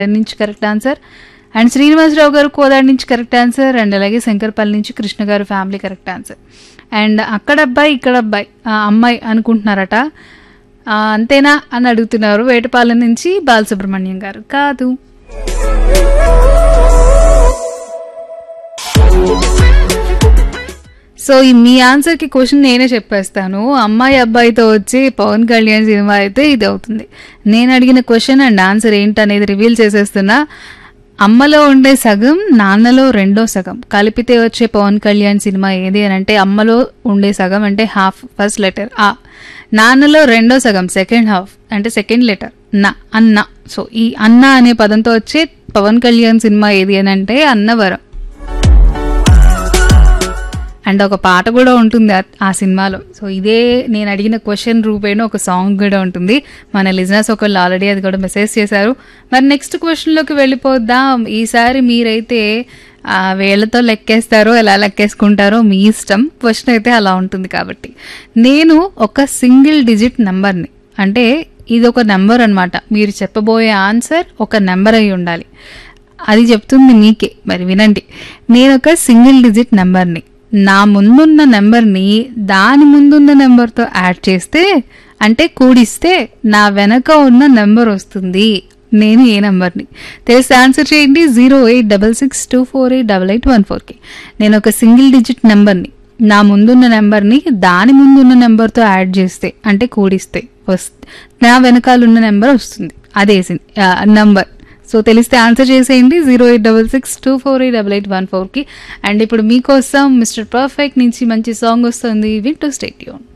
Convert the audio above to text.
నుంచి correct answer and Srinivasarao గారు కోదాడి నుంచి కరెక్ట్ ఆన్సర్ అండ్ అలాగే శంకర్పల్లి నుంచి కృష్ణ గారు ఫ్యామిలీ కరెక్ట్ ఆన్సర్ అండ్ అక్కడ అబ్బాయి ఇక్కడ అబ్బాయి ఆ, అమ్మాయి అనుకుంటున్నారట ఆ, అంతేనా అని అడుగుతున్నారు వేటపాలెం నుంచి బాలసుబ్రహ్మణ్యం గారు కాదు సో ఈ మీ ఆన్సర్కి క్వశ్చన్ నేనే చెప్పేస్తాను అమ్మాయి అబ్బాయితో వచ్చి పవన్ కళ్యాణ్ సినిమా అయితే ఇది అవుతుంది నేను అడిగిన క్వశ్చన్ అండ్ ఆన్సర్ ఏంటనేది రివీల్ చేసేస్తున్నా అమ్మలో ఉండే సగం నాన్నలో రెండో సగం కలిపితే వచ్చే పవన్ కళ్యాణ్ సినిమా ఏది అని అంటే అమ్మలో ఉండే సగం అంటే హాఫ్ ఫస్ట్ లెటర్ ఆ నాన్నలో రెండో సగం సెకండ్ హాఫ్ అంటే సెకండ్ లెటర్ నా అన్న సో ఈ అన్న అనే పదంతో వచ్చే పవన్ కళ్యాణ్ సినిమా ఏది అని అంటే అన్నవరం అండ్ ఒక పాట కూడా ఉంటుంది ఆ- ఆ సినిమాలో సో ఇదే నేను అడిగిన క్వశ్చన్ రూపేణ ఒక సాంగ్ కూడా ఉంటుంది మన లిజినెస్ ఒకళ్ళు ఆల్రెడీ అది కూడా మెసేజ్ చేశారు మరి నెక్స్ట్ క్వశ్చన్లోకి వెళ్ళిపోద్దాం ఈసారి మీరైతే ఆ, వేళ్లతో లెక్కేస్తారో ఎలా లెక్కేసుకుంటారో మీ ఇష్టం క్వశ్చన్ అయితే అలా ఉంటుంది కాబట్టి నేను ఒక సింగిల్ డిజిట్ నెంబర్ని అంటే ఇది ఒక నెంబర్ అన్నమాట మీరు చెప్పబోయే ఆన్సర్ ఒక నెంబర్ అయి ఉండాలి అది చెప్తుంది మీకే మరి వినండి నేను ఒక సింగిల్ డిజిట్ నెంబర్ని నా ముందున్న నెంబర్ని దాని ముందున్న నెంబర్తో యాడ్ చేస్తే అంటే కూడిస్తే నా వెనక ఉన్న నెంబర్ వస్తుంది నేను ఏ నెంబర్ని తెలిసి ఆన్సర్ చేయండి zero eight double six two four eight double eight one ఫోర్కి నేను ఒక సింగిల్ డిజిట్ నెంబర్ని నా ముందున్న నెంబర్ని దాని ముందున్న నెంబర్తో యాడ్ చేస్తే అంటే కూడిస్తే వస్ నా వెనకాల ఉన్న నెంబర్ వస్తుంది అదే నంబర్ సో తెలిస్తే ఆన్సర్ చేసేయండి zero eight double six two four eight double eight one ఫోర్కి అండ్ ఇప్పుడు మీకోసం మిస్టర్ పర్ఫెక్ట్ నుంచి మంచి సాంగ్ వస్తుంది వింటూ స్టేట్యూన్